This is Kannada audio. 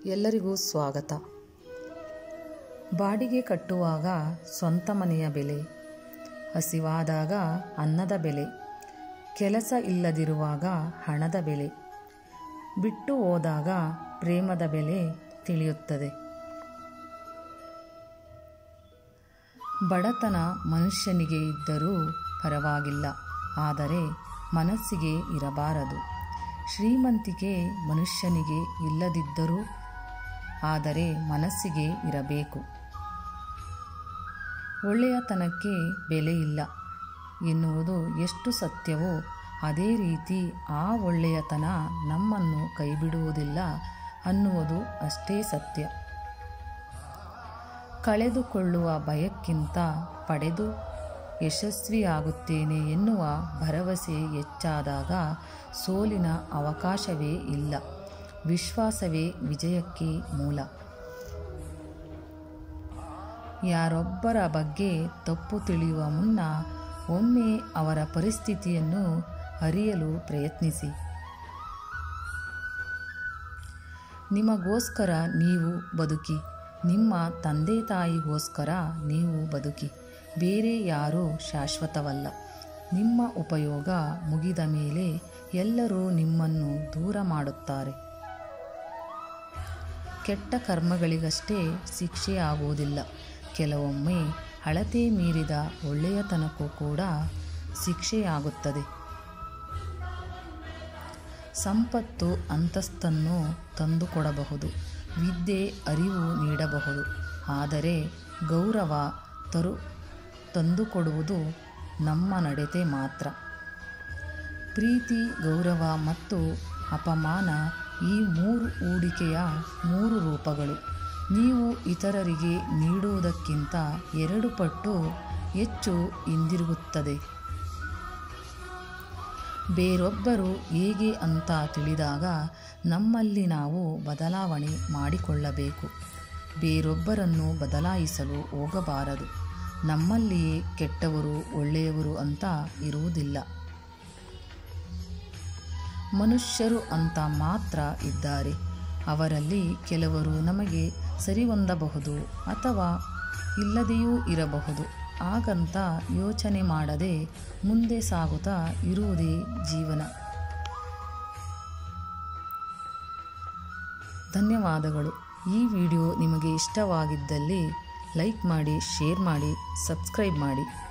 ಎಲ್ಲರಿಗೂ ಸ್ವಾಗತ ಬಾಡಿಗೆ ಕಟ್ಟುವಾಗ ಸ್ವಂತ ಮನೆಯ ಬೆಲೆ ಹಸಿವಾದಾಗ ಅನ್ನದ ಬೆಲೆ ಕೆಲಸ ಇಲ್ಲದಿರುವಾಗ ಹಣದ ಬೆಲೆ ಬಿಟ್ಟು ಹೋದಾಗ ಪ್ರೇಮದ ಬೆಲೆ ತಿಳಿಯುತ್ತದೆ ಬಡತನ ಮನುಷ್ಯನಿಗೆ ಇದ್ದರೂ ಪರವಾಗಿಲ್ಲ ಆದರೆ ಮನಸ್ಸಿಗೆ ಇರಬಾರದು ಶ್ರೀಮಂತಿಕೆ ಮನುಷ್ಯನಿಗೆ ಇಲ್ಲದಿದ್ದರೂ ಆದರೆ ಮನಸ್ಸಿಗೆ ಇರಬೇಕು ಒಳ್ಳೆಯತನಕ್ಕೆ ಬೆಲೆ ಇಲ್ಲ ಎನ್ನುವುದು ಎಷ್ಟು ಸತ್ಯವೋ ಅದೇ ರೀತಿ ಆ ಒಳ್ಳೆಯತನ ನಮ್ಮನ್ನು ಕೈಬಿಡುವುದಿಲ್ಲ ಅನ್ನುವುದು ಅಷ್ಟೇ ಸತ್ಯ ಕಳೆದುಕೊಳ್ಳುವ ಭಯಕ್ಕಿಂತ ಪಡೆದು ಯಶಸ್ವಿಯಾಗುತ್ತೇನೆ ಎನ್ನುವ ಭರವಸೆ ಹೆಚ್ಚಾದಾಗ ಸೋಲಿನ ಅವಕಾಶವೇ ಇಲ್ಲ ವಿಶ್ವಾಸವೇ ವಿಜಯಕ್ಕೆ ಮೂಲ ಯಾರೊಬ್ಬರ ಬಗ್ಗೆ ತಪ್ಪು ತಿಳಿಯುವ ಮುನ್ನ ಒಮ್ಮೆ ಅವರ ಪರಿಸ್ಥಿತಿಯನ್ನು ಅರಿಯಲು ಪ್ರಯತ್ನಿಸಿ ನಿಮಗೋಸ್ಕರ ನೀವು ಬದುಕಿ ನಿಮ್ಮ ತಂದೆ ತಾಯಿಗೋಸ್ಕರ ನೀವು ಬದುಕಿ ಬೇರೆ ಯಾರೂ ಶಾಶ್ವತವಲ್ಲ ನಿಮ್ಮ ಉಪಯೋಗ ಮುಗಿದ ಮೇಲೆ ಎಲ್ಲರೂ ನಿಮ್ಮನ್ನು ದೂರ ಮಾಡುತ್ತಾರೆ ಕೆಟ್ಟ ಕರ್ಮಗಳಿಗಷ್ಟೇ ಶಿಕ್ಷೆ ಆಗುವುದಿಲ್ಲ ಕೆಲವೊಮ್ಮೆ ಅಳತೆ ಮೀರಿದ ಒಳ್ಳೆಯತನಕ್ಕೂ ಕೂಡ ಶಿಕ್ಷೆಯಾಗುತ್ತದೆ ಸಂಪತ್ತು ಅಂತಸ್ತನ್ನು ತಂದುಕೊಡಬಹುದು ವಿದ್ಯೆ ಅರಿವು ನೀಡಬಹುದು ಆದರೆ ಗೌರವ ತರು ತಂದುಕೊಡುವುದು ನಮ್ಮ ನಡತೆ ಮಾತ್ರ ಪ್ರೀತಿ ಗೌರವ ಮತ್ತು ಅಪಮಾನ ಈ ಮೂರು ಹೂಡಿಕೆಯ ಮೂರು ರೂಪಗಳು ನೀವು ಇತರರಿಗೆ ನೀಡುವುದಕ್ಕಿಂತ ಎರಡು ಪಟ್ಟು ಹೆಚ್ಚು ಹಿಂದಿರುಗುತ್ತದೆ ಬೇರೊಬ್ಬರು ಹೇಗೆ ಅಂತ ತಿಳಿದಾಗ ನಮ್ಮಲ್ಲಿ ನಾವು ಬದಲಾವಣೆ ಮಾಡಿಕೊಳ್ಳಬೇಕು ಬೇರೊಬ್ಬರನ್ನು ಬದಲಾಯಿಸಲು ಹೋಗಬಾರದು ನಮ್ಮಲ್ಲಿಯೇ ಕೆಟ್ಟವರು ಒಳ್ಳೆಯವರು ಅಂತ ಇರುವುದಿಲ್ಲ ಮನುಷ್ಯರು ಅಂತ ಮಾತ್ರ ಇದ್ದಾರೆ ಅವರಲ್ಲಿ ಕೆಲವರು ನಮಗೆ ಸರಿಹೊಂದಬಹುದು ಅಥವಾ ಇಲ್ಲದೆಯೂ ಇರಬಹುದು ಹಾಗಂತ ಯೋಚನೆ ಮಾಡದೆ ಮುಂದೆ ಸಾಗುತ್ತಾ ಇರುವುದೇ ಜೀವನ ಧನ್ಯವಾದಗಳು ಈ ವಿಡಿಯೋ ನಿಮಗೆ ಇಷ್ಟವಾಗಿದ್ದಲ್ಲಿ ಲೈಕ್ ಮಾಡಿ ಶೇರ್ ಮಾಡಿ ಸಬ್ಸ್ಕ್ರೈಬ್ ಮಾಡಿ